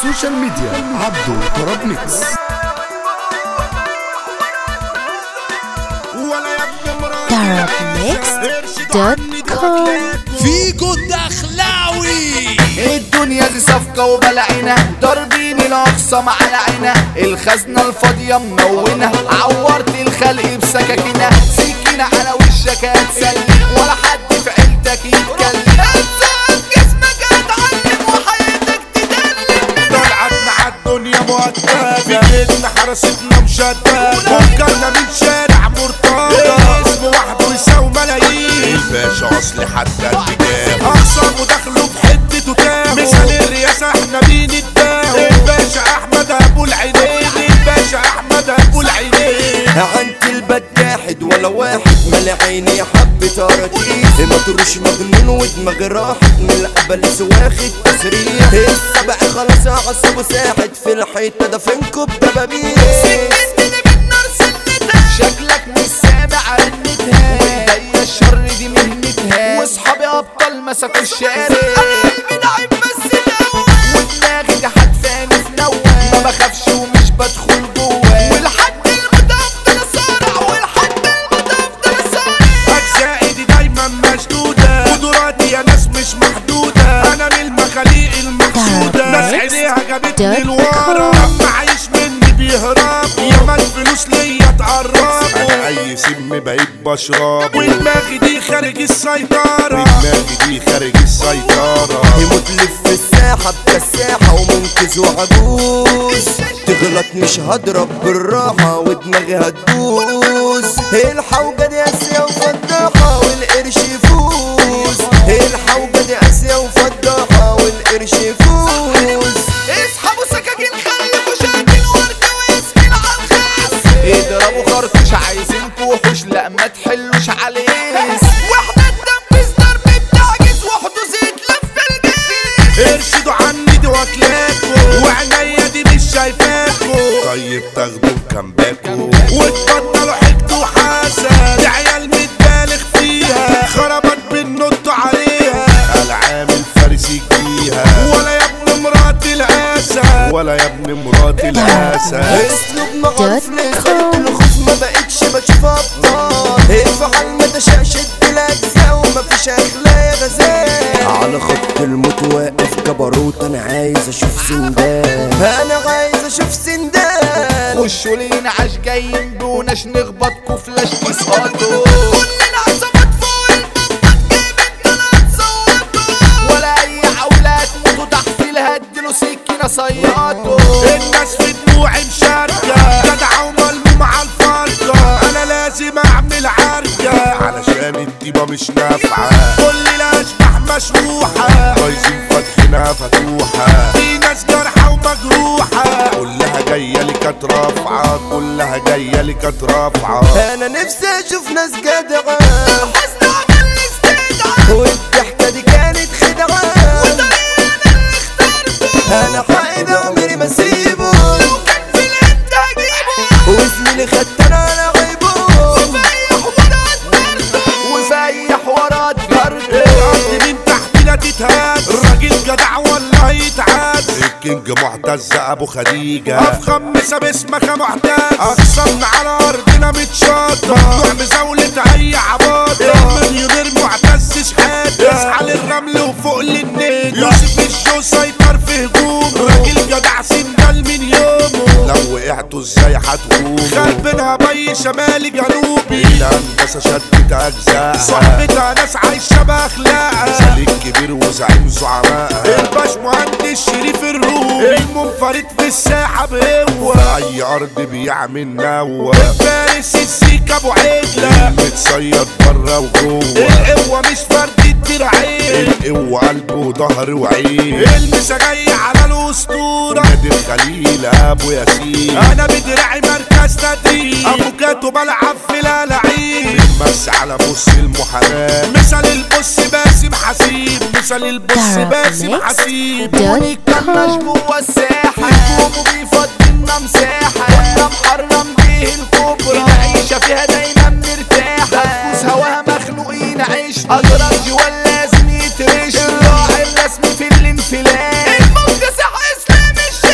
السوشيال ميديا عبدو طرب ميكس طرب ميكس دوت كوم فيجو الدخلاوي الدنيا دي صفقة وبلعنا ضاربين الأقصى مع العنا الخزنة الفاضية منونة عورت الخلق بسكاكينة سكينة على وشك هتسلم ولا حد في عيلتك يتكلم هتسقف جسمك هتعلم وحياتك تدلم طلعتنا عالدنيا مؤدبة في جيلنا حراستنا مشددة فكرنا من شارع مرتضى اسم وحده يساوي ملايين الباشا اصلي حتى الكتاب اخصامه دخلوا في حتته تاهوا مثال الرئاسة احنا مين الداهو الباشا احمد ابو العينين الباشا احمد ابو العينين انت البجاحد ولا واحد مال عيني حب تراكيز ما تروش مجنون ودماغ راحت من الابلس واخد تسريح السبع خلاص عصبه ساحت في الحيطه ده فينكم دبابيس سكتني بالنار سنتها شكلك مش سامع رنتها وايديا الشر دي مهنتها واصحابي ابطال مسكوا الشارع انا قلبي ضعيف بس دوا ودماغي دي حدفاني في نوى ما بخافش ومش بدخل جوا والحد الموت افضل اسارع والحد الموت افضل اسارع اجزائي دي دايما مشدودة قدراتي يا ناس مش محدودة انا من المخاليق المقصودة ناس عينيها جابتني لورا لما عايش مني بيهرب ياما الفلوس ليا تقرب انا اي سم بقيت بشرب ودماغي دي خارج السيطرة ودماغي دي خارج السيطرة يموت لف في الساحه بكساحه ومنقذ وعجوز تغلط مش هضرب بالراحه ودماغي هتدوس الحوجه دي اسيا وفضاحه والقرش يفوز الحوجه دي اسيا وفضاحه والقرش يفوز اسحبوا سكاكين خليكوا شاكين ورد واسمين على الخاص اضربوا خرطوش عايزينكوا وحوش لا ما تحلوش عليه واحدة تنفذ ضرب بتعجز وحدوث يتلف الجيش ارشدوا عني دي واكلاكوا وعينيا دي مش شايفاكوا طيب تاخدوا كامباكوا وتبطلوا حقد وحسد دي عيال متبالغ فيها خربت بالنط عليها العامل فارس يجيها ولا يا ابن مرات الاسد ولا يا ابن مرات الاسد اسلوب مغرف لسانة الخوف ما بقتش بشوف ابطال افعل ما تشاء شد الاجزاء ومفيش اخلاق يا غزال على خط الموت واقف جبروت انا عايز اشوف سندان انا عايز اشوف سندان خشوا لينا عاش جايين بوناش نخبطكوا فلاش تسقطوا كلنا عصابات فوق المنطق جايبين طلعت صوتوا ولا اي عولات موتوا تحت الهدلوا سكينة صيادوا الناس في دموعي مشاركة جدعة وملمومة على الفرقة أنا لازم أعمل عركة علشان الديبة مش نافعة كل الأشباح مشروحة عايزين فاتحينها فتوحة في ناس جارحة ومجروحة كلها جاية لي كانت رافعة كلها جاية لي كانت رافعة انا نفسي اشوف ناس جدعة حسن عمل استدعاء والضحكة دي كانت خدعة انا حقيقي عمري ما اسيبه كان في العد هجيبه واسمي اللي خدت انا على غيبه وفي اي حوارات جرد الأرض من تحتنا تتهز الراجل جدع ولا هيتعز الكينج معتز أبو خديجة أفخم مسا باسمك يا معتز أخصمنا على أرضنا متشاطة ممنوع مزاولة أي عباطة المليونير معتز شحاتة يسعى للرمل وفوق للنجم يوسف الشو سيطر في هجوم راجل جدع سندال من يومه لو وقعتوا ازاي هتقوموا خربنا بي شمالي جنوبي الهندسة شدت أجزاء صاحبتها ناس عايشة بأخلاقها سليك كبير وزعيم زعماء الباش مهندس شريف الرومي المنفرد في الساحة بقوة أي أرض بيعمل نوة فارس السيك أبو عجلة متصيد برا وجوه القوة مش فرد الدراعين القوة قلب وظهر وعين المسا جاي على الأسطورة نادي الخليل أبو ياسين أنا بدراعي مركز تدريب أفوكاتو بلعب في الألعاب بس على بص المحاماة مثل البص باسم حسيب مثل البص باسم حسيب بوني كان جوا الساحة هجومه بيفضي لنا مساحة وانا محرم بيه الكبرى العيشة فيها دايما مرتاحة بفوز هواها مخنوقين عيش أضرب جوال لازم يترش الراعي الرسمي في الانفلات الموجة صح اسلام الش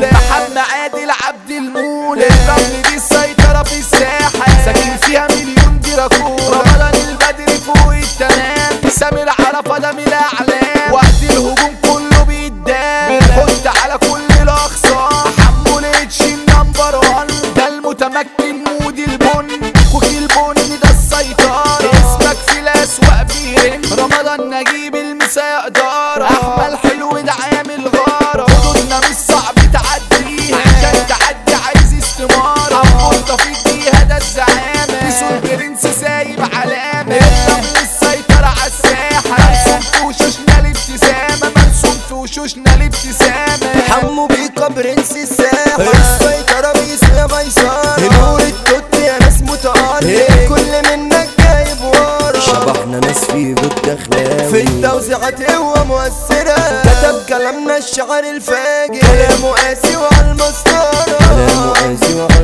محمد عادل عبد المولى الرمل دي السيطرة في الساحة ساكن فيها مليون دراكون رمضان البدري فوق التمام سامر عرفة ده من الأعلام وقت الهجوم كله بيتدام بنحط على كل الأخصام حمو الاتش النمبر وان ده المتمكن مودي البن كوكي البن ده السيطرة اسمك في الأسواق بيرن رمضان نجيب المسا يقدر أحمد حلو ده عامل غارة حدودنا مش صعب تعديها عشان تعدي عايز استمارة عمودة في الجهة ده الزعامة بيسون برنس سايب علامة الرمل السيطرة عالساحة مرسوم في وشوشنا الابتسامة مرسوم في وشوشنا الابتسامة حمو بيكا برنس الساحة السيطرة بيسنا ميسارة نور التوت يا ناس متألق كل منك جايب ورا شبحنا ناس في جود دخلاوي في التوزيعات هو مؤثرة كتب كلامنا الشعر الفاجر كلامه قاسي وعلى المسطرة كلامه قاسي وعلى